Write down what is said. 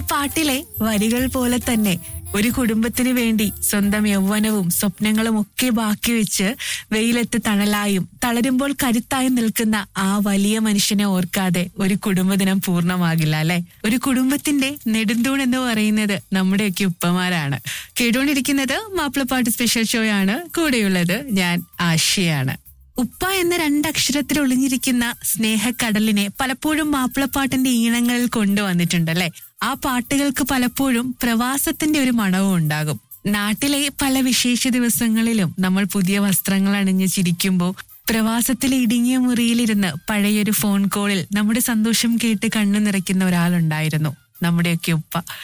പാട്ടിലെ വരികൾ പോലെ തന്നെ ഒരു കുടുംബത്തിന് വേണ്ടി സ്വന്തം യൗവനവും സ്വപ്നങ്ങളും ഒക്കെ ബാക്കി വെച്ച് വെയിലത്ത് തണലായും തളരുമ്പോൾ കരുത്തായും നിൽക്കുന്ന ആ വലിയ മനുഷ്യനെ ഓർക്കാതെ ഒരു കുടുംബദിനം പൂർണ്ണമാകില്ല അല്ലെ ഒരു കുടുംബത്തിന്റെ നെടുന്തൂൺ എന്ന് പറയുന്നത് നമ്മുടെയൊക്കെ ഉപ്പമാരാണ് കേട്ടുകൊണ്ടിരിക്കുന്നത് മാപ്പിളപ്പാട്ട് സ്പെഷ്യൽ ഷോ ആണ് കൂടെയുള്ളത് ഞാൻ ആശയാണ് ഉപ്പ എന്ന രണ്ടക്ഷരത്തിൽ ഒളിഞ്ഞിരിക്കുന്ന സ്നേഹക്കടലിനെ പലപ്പോഴും മാപ്പിളപ്പാട്ടിന്റെ ഈണങ്ങളിൽ കൊണ്ടുവന്നിട്ടുണ്ടല്ലേ ആ പാട്ടുകൾക്ക് പലപ്പോഴും പ്രവാസത്തിന്റെ ഒരു മണവും ഉണ്ടാകും നാട്ടിലെ പല വിശേഷ ദിവസങ്ങളിലും നമ്മൾ പുതിയ വസ്ത്രങ്ങൾ അണിഞ്ഞ് ചിരിക്കുമ്പോൾ പ്രവാസത്തിലെ ഇടുങ്ങിയ മുറിയിലിരുന്ന് പഴയൊരു ഫോൺ കോളിൽ നമ്മുടെ സന്തോഷം കേട്ട് കണ്ണു നിറയ്ക്കുന്ന ഒരാളുണ്ടായിരുന്നു നമ്മുടെയൊക്കെ ഉപ്പ